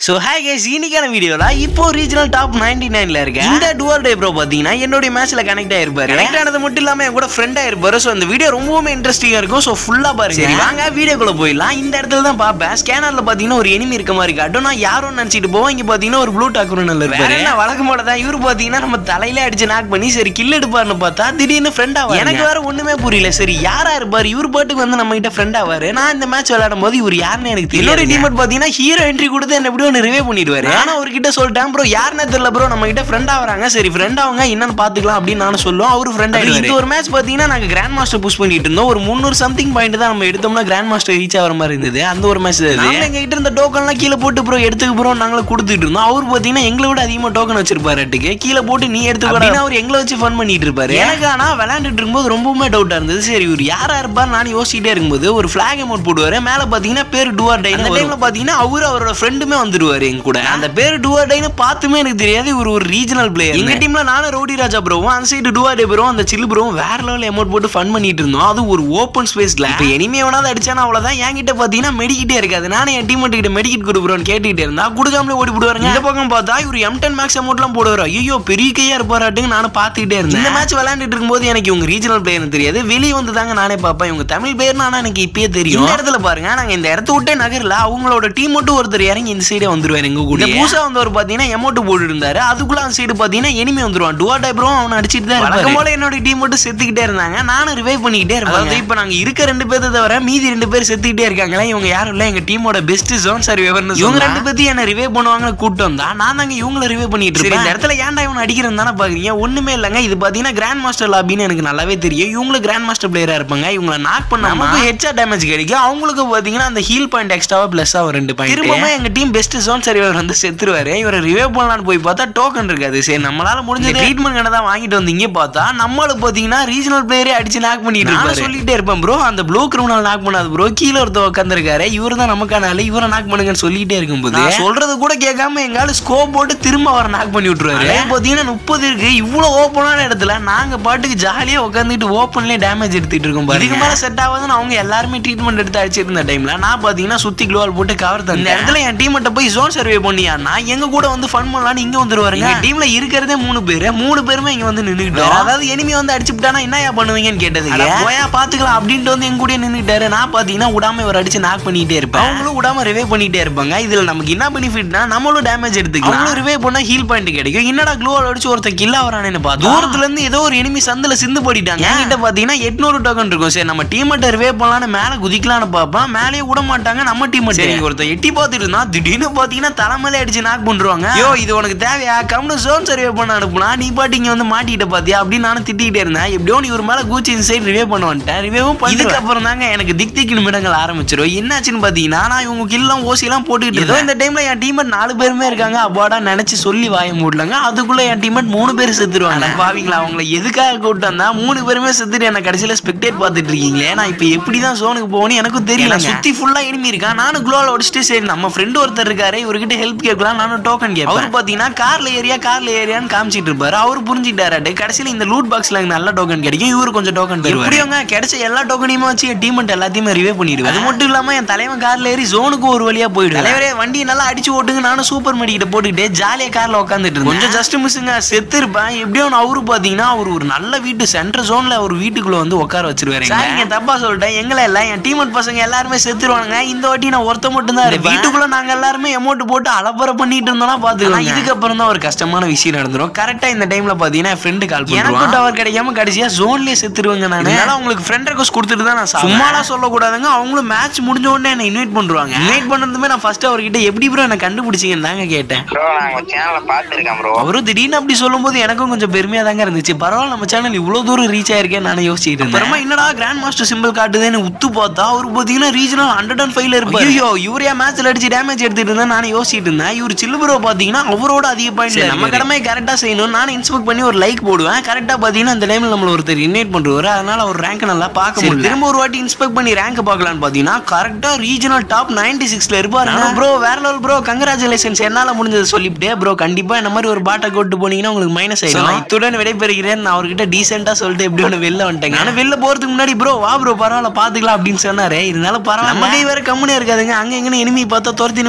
so ஹே case இன்னைக்கான வீடியோல இப்போ ரீஜனல் டாப் நைன்டி நைன்ல இருக்கேன் இந்த டுவல் டே ப்ரோ பார்த்தீங்கன்னா என்னுடைய மேட்ச்ல கனெக்ட் ஆயிருப்பாரு கனெக்ட் ஆனது மட்டும் இல்லாம என் கூட ஃப்ரெண்ட் ஆயிருப்பாரு ஸோ இந்த வீடியோ ரொம்பவுமே இன்ட்ரெஸ்டிங்கா இருக்கும் ஸோ ஃபுல்லா பாருங்க சரி வாங்க வீடியோக்குள்ள போயிடலாம் இந்த இடத்துல தான் பார்ப்பேன் ஸ்கேனர்ல பார்த்தீங்கன்னா ஒரு எனிமி இருக்க மாதிரி காட்டும் நான் யாரும் நினைச்சிட்டு போவோம் இங்க பார்த்தீங்கன்னா ஒரு ப்ளூ டாக்குரன் இருப்பாரு என்ன வழக்கம் போல தான் இவரு பார்த்தீங்கன்னா நம்ம தலையில அடிச்சு நாக் பண்ணி சரி கில் எடுப்பாருன்னு பார்த்தா திடீர்னு ஃப்ரெண்ட் ஆவாரு எனக்கு வேற ஒண்ணுமே புரியல சரி யாரா இருப்பாரு இவர் பாட்டுக்கு வந்து நம்ம கிட்ட ஃப்ரெண்ட் ஆவாரு நான் இந்த மேட்ச் விளையாடும் போது இவர் யாருன்னு எனக்கு தெரியல என்னோட டீம் பார்த்தீங்கன்னா ஹீரோ என்ட்ரி கொடுத்து என்ன எப்படியும் ஒன்று ரிவே பண்ணிடுவாரு ஆனா அவர்கிட்ட சொல்லிட்டேன் ப்ரோ யாருன்னு தெரியல ப்ரோ நம்ம கிட்ட ஃப்ரெண்ட் ஆவறாங்க சரி ஃப்ரெண்ட் அவங்க என்னன்னு பாத்துக்கலாம் அப்படின்னு நானும் சொல்லுவோம் அவரு ஃப்ரெண்ட் ஆயிடுவாரு இந்த ஒரு மேட்ச் பாத்தீங்கன்னா நாங்க கிராண்ட் மாஸ்டர் புஷ் பண்ணிட்டு இருந்தோம் ஒரு முந்நூறு சம்திங் பாயிண்ட் தான் நம்ம எடுத்தோம்னா கிராண்ட் மாஸ்டர் ரீச் ஆகிற மாதிரி இருந்தது அந்த ஒரு மேட்ச் நாங்க எங்க கிட்ட இருந்த டோக்கன்லாம் கீழே போட்டு ப்ரோ எடுத்துக்க ப்ரோ நாங்களும் கொடுத்துட்டு இருந்தோம் அவர் பாத்தீங்கன்னா எங்களை விட அதிகமா டோக்கன் வச்சிருப்பாரு அட்டுக்கு கீழே போட்டு நீ எடுத்துக்கூட அவர் எங்களை வச்சு ஃபன் பண்ணிட்டு இருப்பாரு எனக்கு ஆனா விளையாண்டுட்டு இருக்கும்போது ரொம்பவுமே டவுட்டா இருந்தது சரி இவர் யாரா இருப்பார் நான் யோசிச்சுட்டே இருக்கும்போது ஒரு ஃபிளாக் அமௌண்ட் போடுவாரு மேல பாத்தீங்கன்னா பேர் டுவார் டை அந்த டைம்ல பாத்தீங்கன்னா அவரு அவரோட ஃப்ரெண்டுமே வந்துருவாரு எங்க கூட அந்த பேர் டுவார் டைன்னு பார்த்துமே எனக்கு தெரியாது இவர் ஒரு ரீஜனல் பிளேயர் எங்க டீம்ல நானும் ரவுடி ராஜா ப்ரோவும் அந்த சைடு டுவார் டே ப்ரோவும் அந்த சில்லு ப்ரோவும் வேற லெவல் அமௌண்ட் போட்டு ஃபன் பண்ணிட்டு இருந்தோம் அது ஒரு ஓப்பன் ஸ்பேஸ்ல இப்போ எனிமே எவனாவது அடிச்சானா அவ்வளவுதான் என்கிட்ட பாத்தீங்கன்னா மெடிக்கிட்டே இருக்காது நானே என் டீம் கிட்ட மெடிக்கிட் கொடுக்குறோன்னு கேட்டுக்கிட்டே இருந்தா கொடுக்காமலே ஓடி போடுவாருங்க இந்த பக்கம் பார்த்தா இவர் எம் டென் மேக்ஸ் அமௌண்ட்லாம் போடுவார் ஐயோ பெரிய கையா இருப்பாராட்டுங்க நானும் பார்த்துக்கிட்டே இருந்தேன் இந்த மேட்ச் விளையாண்டுட்டு இருக்கும்போது எனக்கு இவங்க ரீஜனல் பிளேயர்னு தெரியாது வெளியே வந்து தாங்க நானே பார்ப்பேன் இவங்க தமிழ் பிளேயர்னு ஆனா எனக்கு இப்பயே தெரியும் இந்த இடத்துல பாருங்க நாங்க இந்த இடத்த விட்டே நகர்ல அவங்களோட டீம் மட்டும் ஒருத்தர் இறங்கி இந்த சைடே வந்துருவாரு எங்க கூட பூசா வந்தவர் பாத்தீங்கன்னா எமௌண்ட் போட்டு இருந்தாரு அதுக்குள்ள அந்த சைடு பாத்தீங்கன்னா எனிமே வந்துருவான் டுவா டைப்ரும் அவனை அடிச்சிட்டு தான் வழக்கம் போல என்னோட டீம் மட்டும் செத்துக்கிட்டே இருந்தாங்க நானும் ரிவைவ் பண்ணிக்கிட்டே இருப்பேன் அதாவது இப்போ நாங்க இருக்க ரெண்டு பேர்த்த தவிர மீதி ரெண்டு பேர் செத்துக்கிட்டே இருக்காங்களா இவங்க யாரும் இல்ல எங்க டீமோட பெஸ்ட் ஜோன் சர்வேவர்னு இவங்க ரெண்டு பேர்த்தையும் என்ன ரிவைவ் பண்ணுவாங்கன்னு கூட்டம் தான் நான் தாங்க இவங்கள ரிவைவ் பண்ணிட்டு இருக்கேன் இந்த இடத்துல ஏன்டா இவன் அடிக்கிறேன் தானே பாக்குறீங்க ஒண்ணுமே இல்லைங்க இது பாத்தீங்கன்னா கிராண்ட் மாஸ்டர் லாபின்னு எனக்கு நல்லாவே தெரியும் இவங்களும் கிராண்ட் மாஸ்டர் பிளேயரா இருப்பாங்க இவங்கள நாக் பண்ணாம ஹெட்ஷா டேமேஜ் கிடைக்கும் அவங்களுக்கு பாத்தீங்கன்னா அந்த ஹீல் பாயிண்ட் எக்ஸ்ட்ராவா பிளஸ் ஆகும் ரெண்டு பாயிண்ட் திரும்பவும் எங்க டீம் பெஸ்ட் ஜோன் சர்வேவர் வந்து செத்துருவாரு இவரை ரிவைவ் பண்ணலாம்னு போய் பார்த்தா டோக்கன் இருக்காது சரி நம்மளால முடிஞ்ச ட்ரீட்மெண்ட் கடை தான் வாங்கிட்டு வந்து இங்கே பார்த்தா நம்மளுக்கு பாத்தீங்கன்னா ரீஜனல் பிளேயரே அடிச்சு நாக் பண்ணிட்டு இருப்பாரு சொல்லிட்டே இருப்பேன் ப்ரோ அந்த ப்ளூ கிரிமினல் நாக் பண்ணாது ப்ரோ கீழே ஒருத்தர் உட்காந்துருக்காரு இவர் தான் நமக்கான ஆளு இவரை நாக் பண்ணுங்கன்னு சொல்லிட்டே இருக்கும்போது நான் சொல்றது கூட கேட்காம எங்கால ஸ்கோப் போட்டு திரும்ப அவரை நாக் பண்ணி விட்டுருவாரு பாத்தீங்கன்னா முப்பது இருக்கு இவ்வளவு ஓப்பனான இடத்துல நாங்க பாட்டுக்கு ஜாலியா உட்காந்துட்டு ஓப்பன்லயே டேமேஜ் எடுத்துட்டு இருக்கோம் பாருங்க இதுக்கு மேல செட் ஆகுதுன்னு அவங்க எல்லாருமே ட்ரீட்மெண்ட் எடுத்து அடிச்சிருந்த டைம்ல நான் பாத்தீங்கன்னா சுத்தி க்ளோவால் போட்டு கவர் தந்தேன் இந்த இடத்துல என் டீம் போய் ஜோன் சர்வே பண்ணியா நான் எங்க கூட வந்து ஃபன் பண்ணலாம்னு இங்க வந்துருவாருங்க டீம்ல இருக்கிறதே மூணு பேரு மூணு பேருமே இங்க வந்து நின்னுக்கிட்டு அதாவது எனிமி வந்து அடிச்சுட்டானா என்னயா பண்ணுவீங்கன்னு கேட்டது போயா பாத்துக்கலாம் அப்படின்ட்டு வந்து எங்க கூட நின்னுட்டாரு நான் பாத்தீங்கன்னா விடாம இவர் அடிச்சு நாக் பண்ணிட்டே இருப்பேன் அவங்களும் விடாம ரிவே பண்ணிட்டே இருப்பாங்க இதுல நமக்கு என்ன பெனிஃபிட்னா நம்மளும் டேமேஜ் எடுத்துக்கலாம் அவங்களும் ரிவே பண்ணா ஹீல் பாயிண்ட் கிடைக்கும் என்னடா க்ளோவால் அடிச்சு ஒருத்த கில் ஆவறானேன்னு பார்த்தா தூரத்துல இருந்து ஏதோ ஒரு எனிமி சந்தில சிந்து போடிட்டாங்க என்கிட்ட பாத்தீங்கன்னா எட்நூறு டோக்கன் இருக்கும் சரி நம்ம டீம் மட்டும் ரிவே பண்ணலாம்னு மேல குதிக்கலாம்னு பார்ப்போம் மேலேயே விட மாட்டாங்க நம்ம டீம் சரி ஒருத்தர் எட்டி பார்த்துட்டு இருந்தா திடீர்னு பாத்தீங்கன்னா தலைமையில அடிச்சு நாக் பண்றாங்க யோ இது உனக்கு தேவையா கம்னு ஜோன் சர்வே பண்ண அனுப்புனா நீ பாட்டு இங்க வந்து மாட்டிக்கிட்ட பாத்தியா அப்படின்னு நானும் திட்டிக்கிட்டே இருந்தேன் எப்படியோ நீ ஒரு மேல கூச்சி இந்த சைடு ரிவே பண்ண வந்துட்டேன் ரிவேவும் இதுக்கப்புறம் தாங்க எனக்கு திக் திக் நிமிடங்கள் ஆரம்பிச்சிடும் என்னாச்சுன்னு பாத்தீங்கன்னா நான் இவங்க கில்லாம் ஓசி எல்லாம் போட்டுக்கிட்டு ஏதோ இந்த டைம்ல என் டீம் நாலு பேருமே இருக்காங்க அப்பாடா நினைச்சு சொல்லி வாய மூடலங்க அதுக்குள்ள என் டீம் மூணு பேர் செத்துருவாங்க பாவீங்களா அவங்கள எதுக்காக கூப்பிட்டு வந்தா மூணு பேருமே செத்துட்டு என்ன கடைசியில ஸ்பெக்டேட் பார்த்துட்டு இருக்கீங்களே நான் இப்போ எப்படிதான் சோனுக்கு போகணும் எனக்கும் தெரியல சுத்தி ஃபுல்லா எனிமி இருக்கான் நானும் குளோல உடச்சிட்டு சரி நம்ம ஃப்ரெண்ட் ஒருத்தர் இருக்காரு இவர்கிட்ட ஹெல்ப் கேட்கலாம் நானும் டோக்கன் கேட்பேன் அவர் பாத்தீங்கன்னா கார்ல ஏரியா கார்ல ஏரியான்னு காமிச்சிட்டு இருப்பாரு அவர் புரிஞ்சுட்டாரு கடைசியில இந்த லூட் பாக்ஸ்ல எனக்கு நல்ல டோக்கன் கிடைக்கும் இவரு கொஞ்சம் டோக்கன் தருவாரு எப்படியோங்க கிடைச்ச எல்லா டோக்கனையுமே வச்சு என் டீம் எல்லாத்தையுமே ரிவே பண்ணிடுவேன் அது மட்டும் இல்லாம என் தலைவன் கார்ல ஏறி ஜோனுக்கு ஒரு வழியா போயிடுவேன் தலைவரே வண்டியை நல்லா அடிச்சு ஓட்டுங்க நானும் சூப்பர் மெடிக்கிட்ட போட்டுக்கிட்டு ஜாலியா கார்ல உட்காந்துட்டு இருந்தேன் கொஞ்சம் ஜஸ்ட் மிஸ்ஸுங்க செத்து இருப்பேன் எப்படியோ அவரு பாத்தீங்கன்னா அவர் ஒரு நல்ல வீட்டு சென்டர் ஜோன்ல ஒரு வீட்டுக்குள்ள வந்து உட்கார வச்சிருவாரு சார் நீங்க தப்பா சொல்லிட்டேன் எங்களை எல்லாம் என் டீம் பசங்க எல்லாருமே செத்துருவாங்க இந்த வாட்டி நான் ஒருத்த மட்டும் தான் வீட்டுக்குள்ள நாங்க எல்லாருமே அமௌண்ட் போட்டு அலப்பற பண்ணிட்டு இருந்தோம்னா பாத்துக்கலாம் இதுக்கப்புறம் தான் ஒரு கஷ்டமான விஷயம் நடந்துரும் கரெக்டா இந்த டைம்ல பாத்தீங்கன்னா ஃப்ரெண்டு கால் எனக்கு டவர் கிடைக்காம கடைசியா ஜோன்லயே செத்துருவாங்க நான் அதனால உங்களுக்கு ஃப்ரெண்ட் ரெக்வஸ்ட் கொடுத்துட்டு தான் நான் சும்மாலாம் சொல்லக்கூடாதுங்க அவங்களும் மேட்ச் முடிஞ்ச உடனே என்ன இன்வைட் பண்றாங்க இன்வைட் பண்ணதுமே நான் ஃபர்ஸ்ட் அவர்கிட்ட எப்படி ப்ரோ என்ன கண்டுபிடிச்சீங்கன்னு தாங்க கேட்டேன் ப்ரோ நான் உங்க சேனலை பார்த்துருக்கேன் ப்ரோ அவரும் திடீர்னு அப்படி சொல்லும்போது எனக்கும் கொஞ்சம் பெருமையா தாங்க இருந்துச்சு பரவாயில்ல நம்ம சேனல் இவ்வளவு தூரம் ரீச் ஆயிருக்கேன் நான் யோசிச்சுட்டு இருந்தேன் அப்புறமா என்னடா கிராண்ட் மாஸ்டர் சிம்பிள் காட்டுதுன்னு உத்து பார்த்தா அவர் பாத்தீங்கன்னா ரீஜனல் ஹண்ட்ரட் அண்ட் ஃபைவ்ல இருப்பாரு ஐயோ இவரே மேட்ச்ல அடிச்சு டேமேஜ் எடுத்துட்டு இருந்தேன் நான் யோசிச்சுட்டு இருந்தேன் இவர் சில்லு ப்ரோ பாத்தீங்கன்னா அவரோட அதிக பாயிண்ட் நம்ம கடமை கரெக்டா செய்யணும் நான் இன்ஸ்பெக்ட் பண்ணி ஒரு லைக் போடுவேன் கரெக்டா பாத்தீங்கன்னா இந்த டைம்ல நம்மள ஒருத்தர் இன்வைட் பண்றாரு அதனால அவர் ரேங்க் நல்லா பார்க்க முடியல திரும்ப ஒரு வாட்டி இன்ஸ்பெக்ட் பண்ணி ரேங்க் பார்க்கலாம்னு பாத்தீங்கன்னா கரெக்டா ரீஜனல் டாப் நைன்டி சிக்ஸ்ல இருப்பாரு ப்ரோ வேற லெவல் ப்ரோ கங்கராச்சுலேஷன்ஸ் என்னால முடிஞ்சது சொல்லிவிட்டே ப்ரோ கண்டிப்பா இந்த மாதிரி ஒரு பாட்டை கூட்டு போனீங்கன்னா உங்களுக்கு மைனஸ் ஆயிடும் நான் இத்துடன் விடைபெறுகிறேன் நான் அவர்கிட்ட டீசெண்டா சொல்லிட்டு எப்படி ஒன்று வெளில வந்துட்டேங்க ஆனா வெளில போறதுக்கு முன்னாடி ப்ரோ வா ப்ரோ பரவாயில்ல பாத்துக்கலாம் அப்படின்னு சொன்னாரு இருந்தாலும் பரவாயில்ல நம்ம கை வேற கம்முனே இருக்காதுங்க அங்க எங்கன்னு எனிமி பார்த்தா துரத்தின்னு போய் கீழே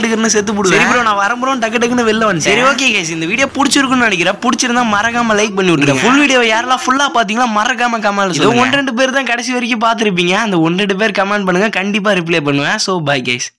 எடுக்கிறேன்னு செத்து போடுவேன் சரி ப்ரோ நான் வரம்புறோம் டக்கு டக்குன்னு வெளில வந்து சரி ஓகே கேஸ் இந்த வீடியோ பிடிச்சிருக்குன்னு நினைக்கிறேன் பிடிச்சிருந்தா மறக்காம லைக் பண்ணி விட்டுருங்க ஃபுல் வீடியோ யாரெல்லாம் ஃபுல்லா பாத்தீங்களா மறக்காம கமெண்ட் சொல்லுங்க ஒன்று ரெண்டு பேர் தான் கடைசி வரைக்கும் பார்த்துருப்பீங்க அந்த ஒன்று ரெண்டு பேர் கமெண்ட் பண்ணுங்க கண்டிப்பா ரிப்ளை பண்ணுவேன் ஸோ பை கேஸ்